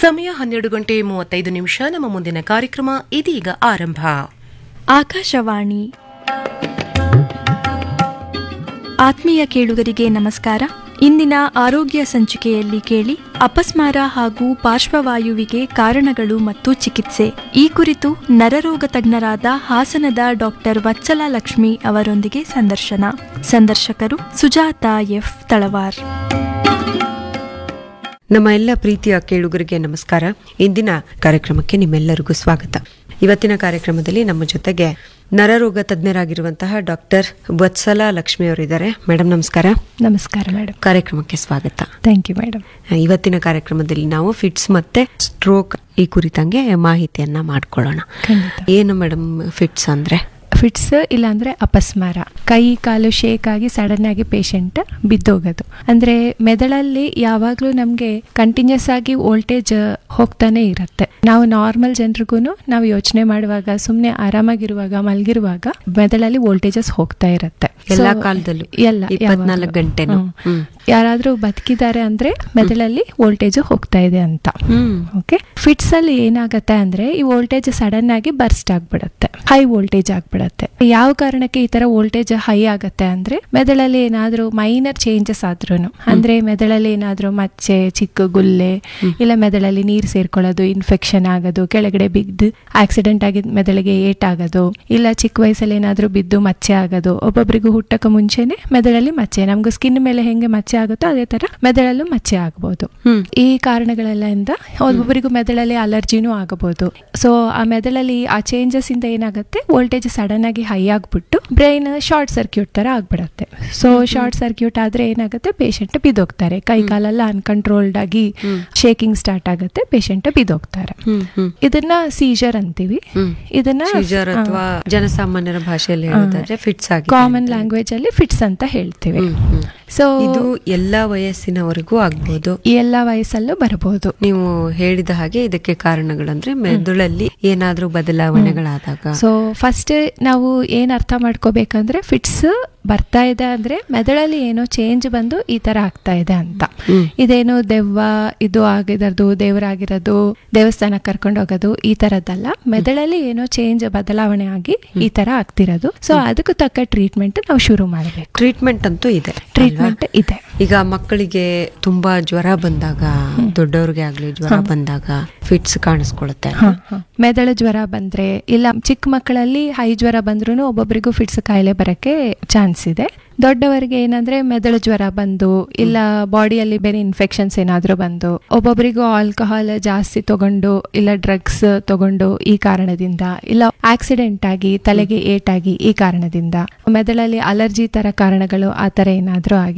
ಸಮಯ ಹನ್ನೆರಡು ಗಂಟೆ ಮೂವತ್ತೈದು ನಿಮಿಷ ನಮ್ಮ ಮುಂದಿನ ಕಾರ್ಯಕ್ರಮ ಇದೀಗ ಆರಂಭ ಆಕಾಶವಾಣಿ ಆತ್ಮೀಯ ಕೇಳುಗರಿಗೆ ನಮಸ್ಕಾರ ಇಂದಿನ ಆರೋಗ್ಯ ಸಂಚಿಕೆಯಲ್ಲಿ ಕೇಳಿ ಅಪಸ್ಮಾರ ಹಾಗೂ ಪಾರ್ಶ್ವವಾಯುವಿಗೆ ಕಾರಣಗಳು ಮತ್ತು ಚಿಕಿತ್ಸೆ ಈ ಕುರಿತು ನರರೋಗ ತಜ್ಞರಾದ ಹಾಸನದ ಡಾಕ್ಟರ್ ವತ್ಸಲ ಲಕ್ಷ್ಮಿ ಅವರೊಂದಿಗೆ ಸಂದರ್ಶನ ಸಂದರ್ಶಕರು ಸುಜಾತ ಎಫ್ ತಳವಾರ್ ನಮ್ಮ ಎಲ್ಲ ಪ್ರೀತಿಯ ಕೇಳುಗರಿಗೆ ನಮಸ್ಕಾರ ಇಂದಿನ ಕಾರ್ಯಕ್ರಮಕ್ಕೆ ನಿಮ್ಮೆಲ್ಲರಿಗೂ ಸ್ವಾಗತ ಇವತ್ತಿನ ಕಾರ್ಯಕ್ರಮದಲ್ಲಿ ನಮ್ಮ ಜೊತೆಗೆ ನರರೋಗ ತಜ್ಞರಾಗಿರುವಂತಹ ಡಾಕ್ಟರ್ ವತ್ಸಲ ಲಕ್ಷ್ಮಿ ಅವರಿದ್ದಾರೆ ಮೇಡಮ್ ನಮಸ್ಕಾರ ನಮಸ್ಕಾರ ಮೇಡಮ್ ಕಾರ್ಯಕ್ರಮಕ್ಕೆ ಸ್ವಾಗತ ಥ್ಯಾಂಕ್ ಯು ಮೇಡಮ್ ಇವತ್ತಿನ ಕಾರ್ಯಕ್ರಮದಲ್ಲಿ ನಾವು ಫಿಟ್ಸ್ ಮತ್ತೆ ಸ್ಟ್ರೋಕ್ ಈ ಕುರಿತಂಗೆ ಮಾಹಿತಿಯನ್ನ ಮಾಡ್ಕೊಳ್ಳೋಣ ಖಂಡಿತ ಏನು ಮೇಡಮ್ ಫಿಟ್ಸ್ ಅಂದ್ರೆ ಫಿಟ್ಸ್ ಇಲ್ಲಾಂದ್ರೆ ಅಪಸ್ಮಾರ ಕೈ ಕಾಲು ಶೇಕ್ ಆಗಿ ಸಡನ್ ಆಗಿ ಪೇಷಂಟ್ ಬಿದ್ದೋಗೋದು ಅಂದ್ರೆ ಮೆದುಳಲ್ಲಿ ಯಾವಾಗ್ಲೂ ನಮ್ಗೆ ಕಂಟಿನ್ಯೂಸ್ ಆಗಿ ವೋಲ್ಟೇಜ್ ಹೋಗ್ತಾನೆ ಇರುತ್ತೆ ನಾವು ನಾರ್ಮಲ್ ಜನರಿಗೂ ನಾವು ಯೋಚನೆ ಮಾಡುವಾಗ ಸುಮ್ನೆ ಆರಾಮಾಗಿರುವಾಗ ಮಲಗಿರುವಾಗ ಮೆದುಳಲ್ಲಿ ವೋಲ್ಟೇಜಸ್ ಹೋಗ್ತಾ ಇರುತ್ತೆ ಎಲ್ಲಾ So, ಕಾಲದಲ್ಲೂ? ಎಲ್ಲ ಇಪ್ಪತ್ನಾಲ್ಕು ಯಾವಾಗ್ಲೂ. ಗಂಟೆನೂ? ಹ್ಮ್. ಹ್ಮ್. ಯಾರಾದ್ರೂ ಬದುಕಿದ್ದಾರೆ ಅಂದ್ರೆ ಮೆದುಳಲ್ಲಿ ವೋಲ್ಟೇಜ್ ಹೋಗ್ತಾ ಇದೆ ಅಂತ ಹ್ಮ್ ಓಕೆ ಫಿಟ್ಸ್ ಅಲ್ಲಿ ಏನಾಗತ್ತೆ ಅಂದ್ರೆ ಈ ವೋಲ್ಟೇಜ್ ಸಡನ್ ಆಗಿ ಬರ್ಸ್ಟ್ ಆಗ್ಬಿಡುತ್ತೆ ಹೈ ವೋಲ್ಟೇಜ್ ಆಗ್ಬಿಡುತ್ತೆ ಯಾವ ಕಾರಣಕ್ಕೆ ಈ ತರ ವೋಲ್ಟೇಜ್ ಹೈ ಆಗತ್ತೆ ಅಂದ್ರೆ ಮೆದುಳಲ್ಲಿ ಏನಾದ್ರೂ ಮೈನರ್ ಚೇಂಜಸ್ ಆದ್ರೂನು ಅಂದ್ರೆ ಮೆದುಳಲ್ಲಿ ಏನಾದ್ರೂ ಮಚ್ಚೆ ಚಿಕ್ಕ ಗುಲ್ಲೆ ಇಲ್ಲ ಮೆದುಳಲ್ಲಿ ನೀರ್ ಸೇರ್ಕೊಳ್ಳೋದು ಇನ್ಫೆಕ್ಷನ್ ಆಗೋದು ಕೆಳಗಡೆ ಬಿದ್ದು ಆಕ್ಸಿಡೆಂಟ್ ಆಗಿ ಮೆದುಳಿಗೆ ಏಟ್ ಆಗೋದು ಇಲ್ಲ ಚಿಕ್ಕ ವಯಸ್ಸಲ್ಲಿ ಏನಾದ್ರೂ ಬಿದ್ದು ಮಚ್ಚೆ ಆಗೋದು ಒಬ್ಬೊಬ್ಬರಿಗೂ ಹುಟ್ಟಕ್ಕೆ ಮುಂಚೆನೆ ಮೆದುಳಲ್ಲಿ ಮಚ್ಚೆ ನಮ್ಗೆ ಸ್ಕಿನ್ ಮೇಲೆ ಹೆಂಗೆ ಮಚ್ಚೆ ಆಗುತ್ತೋ ಅದೇ ತರ ಮೆದುಳಲ್ಲೂ ಮಚ್ಚೆ ಆಗ್ಬೋದು ಹ್ಮ್ ಈ ಕಾರಣಗಳೆಲ್ಲ ಒಬ್ಬೊಬ್ಬರಿಗೂ ಮೆದುಳಲ್ಲಿ ಅಲರ್ಜಿನೂ ಆಗಬಹುದು ಸೊ ಆ ಮೆದುಳಲ್ಲಿ ಆ ಚೇಂಜಸ್ ಇಂದ ಏನಾಗುತ್ತೆ ವೋಲ್ಟೇಜ್ ಸಡನ್ ಆಗಿ ಹೈ ಆಗ್ಬಿಟ್ಟು ಬ್ರೈನ್ ಶಾರ್ಟ್ ಸರ್ಕ್ಯೂಟ್ ತರ ಆಗ್ಬಿಡತ್ತೆ ಸೊ ಶಾರ್ಟ್ ಸರ್ಕ್ಯೂಟ್ ಆದ್ರೆ ಏನಾಗುತ್ತೆ ಪೇಷಂಟ್ ಬಿದ್ದೋಗ್ತಾರೆ ಕೈ ಕಾಲೆಲ್ಲ ಅನ್ಕಂಟ್ರೋಲ್ಡ್ ಆಗಿ ಶೇಕಿಂಗ್ ಸ್ಟಾರ್ಟ್ ಆಗುತ್ತೆ ಪೇಷಂಟ್ ಬಿದ್ದೋಗ್ತಾರೆ ಹ್ಮ್ ಹ್ಮ್ ಇದನ್ನ ಸೀಜರ್ ಅಂತೀವಿ ಹ್ಮ್ ಇದನ್ನ ಸೀಜರ್ ಅಥವಾ ಜನಸಾಮಾನ್ಯರ ಭಾಷೆಯಲ್ಲಿ ಹೇಳೋದಾದ್ರೆ ಫಿಟ್ಸ್ ಆಗಿ ಕಾಮನ್ ಲ್ಯಾಂಗ್ವೇಜ್ ಅಲ್ಲಿ ಫಿಟ್ಸ್ ಅಂತ ಹೇಳ್ತೀವಿ ಹ್ಮ್, ಹ್ಮ್. ಸೊ ಇದು ಎಲ್ಲಾ ವಯಸ್ಸಿನವರೆಗೂ ಆಗ್ಬೋದು ಎಲ್ಲ ವಯಸ್ಸಲ್ಲೂ ಬರಬಹುದು ನೀವು ಹೇಳಿದ ಹಾಗೆ ಇದಕ್ಕೆ ಕಾರಣಗಳಂದ್ರೆ ಮೆದುಳಲ್ಲಿ ಏನಾದ್ರೂ ಬದಲಾವಣೆಗಳಾದಾಗ ಸೊ ಫಸ್ಟ್ ನಾವು ಏನ್ ಅರ್ಥ ಮಾಡ್ಕೋಬೇಕಂದ್ರೆ ಫಿಟ್ಸ್ ಬರ್ತಾ ಇದೆ ಅಂದ್ರೆ ಮೆದುಳಲ್ಲಿ ಏನೋ ಚೇಂಜ್ ಬಂದು ಈ ತರ ಆಗ್ತಾ ಇದೆ ಅಂತ ಹ್ಮ್. ಇದೇನು ದೆವ್ವ ಇದು ಆಗಿರೋದು ದೇವರಾಗಿರೋದು ದೇವಸ್ಥಾನಕ್ಕೆ ಕರ್ಕೊಂಡು ಹೋಗೋದು ಈ ತರದ್ದಲ್ಲ ಮೆದುಳಲ್ಲಿ ಏನೋ ಚೇಂಜ್ ಬದಲಾವಣೆ ಆಗಿ ಈ ತರ ಆಗ್ತಿರೋದು ಸೊ ಅದಕ್ಕೂ ತಕ್ಕ ಟ್ರೀಟ್ಮೆಂಟ್ ನಾವು ಶುರು ಮಾಡಬೇಕು ಟ್ರೀಟ್ಮೆಂಟ್ ಅಂತೂ ಇದೆ ಟ್ರೀಟ್ಮೆಂಟ್ ಇದೆ ಈಗ ಮಕ್ಕಳಿಗೆ ತುಂಬಾ ಜ್ವರ ಬಂದಾಗ ದೊಡ್ಡವ್ರಿಗೆ ಆಗ್ಲಿ ಜ್ವರ ಬಂದಾಗ ಫಿಟ್ಸ್ ಕಾಣಿಸ್ಕೊಳುತ್ತೆ ಹ, ಹ. ಮೆದುಳು ಜ್ವರ ಬಂದ್ರೆ ಇಲ್ಲ ಚಿಕ್ಕ ಮಕ್ಕಳಲ್ಲಿ ಹೈ ಜ್ವರ ಬಂದ್ರೂ ಒಬ್ಬೊಬ್ಬರಿಗೂ ಫಿಟ್ಸ್ ಕಾಯಿಲೆ ಬರಕ್ಕೆ ಚಾನ್ಸ್ ಇದೆ ದೊಡ್ಡವರಿಗೆ ಏನಂದ್ರೆ ಮೆದುಳು ಜ್ವರ ಬಂದು ಇಲ್ಲ ಬಾಡಿಯಲ್ಲಿ ಬೇರೆ ಇನ್ಫೆಕ್ಷನ್ಸ್ ಏನಾದ್ರೂ ಬಂದು ಒಬ್ಬೊಬ್ಬರಿಗೂ ಆಲ್ಕೋಹಾಲ್ ಜಾಸ್ತಿ ತಗೊಂಡು ಇಲ್ಲ ಡ್ರಗ್ಸ್ ತಗೊಂಡು ಈ ಕಾರಣದಿಂದ ಇಲ್ಲ ಆಕ್ಸಿಡೆಂಟ್ ಆಗಿ ತಲೆಗೆ ಏಟಾಗಿ ಈ ಕಾರಣದಿಂದ ಮೆದುಳಲ್ಲಿ ಅಲರ್ಜಿ ತರ ಕಾರಣಗಳು ಆ ತರ ಏನಾದ್ರೂ ಆಗಿ